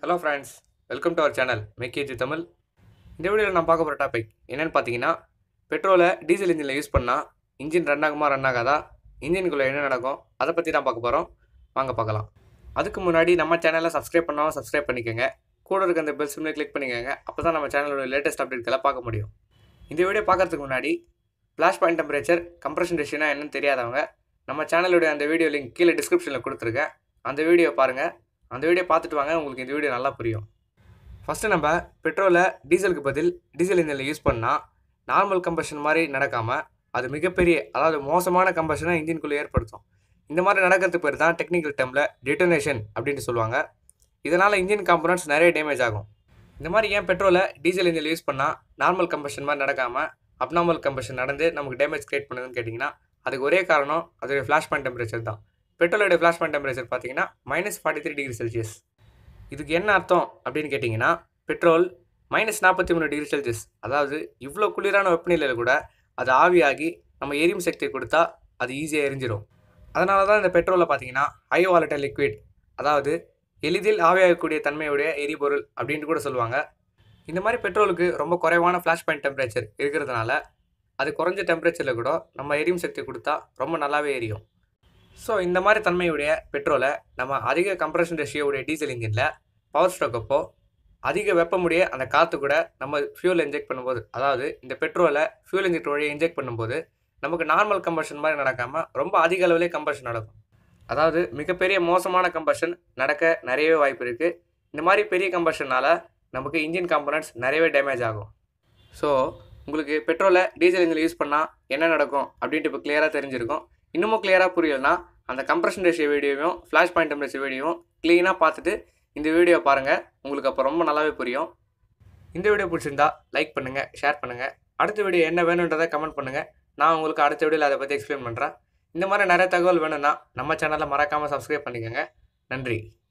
hello friends welcome to our channel மேக்கேஜி தமிழ் இந்த வீடியோவில் நான் பார்க்க போகிற டாபிக் என்னென்னு பார்த்தீங்கன்னா பெட்ரோலை டீசல் இன்ஜினில் யூஸ் பண்ணால் இன்ஜின் ரன் ஆகுமா ரன் ஆகாதா இன்ஜினுக்குள்ளே என்ன நடக்கும் அதை பற்றி தான் பார்க்க போகிறோம் வாங்க பார்க்கலாம் அதுக்கு முன்னாடி நம்ம சேனலை சப்ஸ்கிரைப் பண்ணாலும் சப்ஸ்கிரைப் பண்ணிக்கோங்க கூட இருக்க அந்த பெல் சிம்மில் கிளிக் பண்ணிக்கோங்க அப்போ தான் நம்ம சேனலோட லேட்டஸ்ட் அப்டேட்களை பார்க்க முடியும் இந்த வீடியோ பார்க்கறதுக்கு முன்னாடி ஃப்ளாஷ் பாயிண்ட் டெம்பரேச்சர் கம்ப்ரஷன் ரேஷியோனா என்னன்னு தெரியாதவங்க நம்ம சேனலுடைய அந்த வீடியோ லிங்க் கீழே டிஸ்கிரிப்ஷனில் கொடுத்துருக்கேன் அந்த வீடியோ பாருங்கள் அந்த வீடியோ பார்த்துட்டு வாங்க உங்களுக்கு இந்த வீடியோ நல்லா புரியும் ஃபஸ்ட்டு நம்ம பெட்ரோலை டீசலுக்கு பதில் டீசல் இன்ஜினில் யூஸ் பண்ணால் நார்மல் கம்பஷன் மாதிரி நடக்காமல் அது மிகப்பெரிய அதாவது மோசமான கம்பஷனை இன்ஜின்குள்ளே ஏற்படுத்தும் இந்த மாதிரி நடக்கிறதுக்கு பேர் தான் டெக்னிக்கல் டேர்மில் டிட்டோனேஷன் அப்படின்னு சொல்லுவாங்க இதனால் இன்ஜின் காம்பனன்ட்ஸ் நிறைய டேமேஜ் ஆகும் இந்த மாதிரி ஏன் பெட்ரோலை டீசல் இன்ஜினில் யூஸ் பண்ணால் நார்மல் கம்பஷன் மாதிரி நடக்காமல் அப்நார்மல் கம்பஷன் நடந்து நமக்கு டேமேஜ் கிரியேட் பண்ணுதுன்னு கேட்டிங்கன்னா அதுக்கு ஒரே காரணம் அதோடைய ஃப்ளாஷ் பாயிண்ட் டெம்பரேச்சர் தான் பெட்ரோலோட ஃப்ளாஷ் பாயிண்ட் டெம்பரேச்சர் பார்த்தீங்கன்னா minus forty three degree Celsius இதுக்கு என்ன அர்த்தம் அப்படின்னு கேட்டிங்கன்னா பெட்ரோல் மைனஸ் நாற்பத்தி மூணு டிகிரி செல்சியஸ் அதாவது இவ்வளோ குளிரான வெப்பநிலையில் கூட அது ஆவியாகி நம்ம எரியும் சக்தியை கொடுத்தா அது ஈஸியாக எரிஞ்சிடும் அதனால தான் இந்த பெட்ரோலில் பார்த்தீங்கன்னா ஹை வாலட்டல் லிக்விட் அதாவது எளிதில் ஆவியாகக்கூடிய தன்மையுடைய எரிபொருள் அப்படின்ட்டு கூட சொல்லுவாங்க இந்த மாதிரி பெட்ரோலுக்கு ரொம்ப குறைவான ஃப்ளாஷ் பாயிண்ட் டெம்பரேச்சர் இருக்கிறதுனால அது குறைஞ்ச டெம்பரேச்சரில் கூட நம்ம எரியும் சக்தி கொடுத்தா ரொம்ப நல்லாவே எரியும் ஸோ இந்த மாதிரி தன்மையுடைய பெட்ரோலை நம்ம அதிக கம்ப்ரஷன் ரேஷியோடைய டீசல் இன்ஜினில் பவர் ஸ்ட்ரோக் அப்போ அதிக வெப்பமுடைய அந்த காற்று கூட நம்ம ஃபியூல் இன்ஜெக்ட் பண்ணும்போது அதாவது இந்த பெட்ரோலை ஃபியூல் இன்ஜெக்ட் வழியாக இன்ஜெக்ட் பண்ணும்போது நமக்கு நார்மல் கம்பஷன் மாதிரி நடக்காமல் ரொம்ப அதிக அளவிலே கம்பஷன் நடக்கும் அதாவது மிகப்பெரிய மோசமான கம்பஷன் நடக்க நிறையவே வாய்ப்பு இருக்குது இந்த மாதிரி பெரிய கம்பஷனால் நமக்கு இன்ஜின் காம்பனன்ட்ஸ் நிறையவே டேமேஜ் ஆகும் ஸோ உங்களுக்கு பெட்ரோலை டீசல் இன்ஜின் யூஸ் பண்ணால் என்ன நடக்கும் அப்படின்ட்டு இப்போ கிளியராக தெரிஞ்சிருக்கும் இன்னமும் கிளியராக புரியலனா அந்த கம்ப்ரஷன் ரேஷியோ வீடியோவையும் ஃப்ளாஷ் பாயிண்ட் டெம்பரேச்சர் வீடியோவும் க்ளீனாக பார்த்துட்டு இந்த வீடியோ பாருங்கள் உங்களுக்கு அப்போ ரொம்ப நல்லாவே புரியும் இந்த வீடியோ பிடிச்சிருந்தா லைக் பண்ணுங்கள் ஷேர் பண்ணுங்கள் அடுத்த வீடியோ என்ன வேணுன்றதை கமெண்ட் பண்ணுங்கள் நான் உங்களுக்கு அடுத்த வீடியோவில் அதை பற்றி எக்ஸ்பிளைன் பண்ணுறேன் இந்த மாதிரி நிறைய தகவல் வேணும்னா நம்ம சேனலை மறக்காமல் சப்ஸ்கிரைப் பண்ணிக்கோங்க நன்றி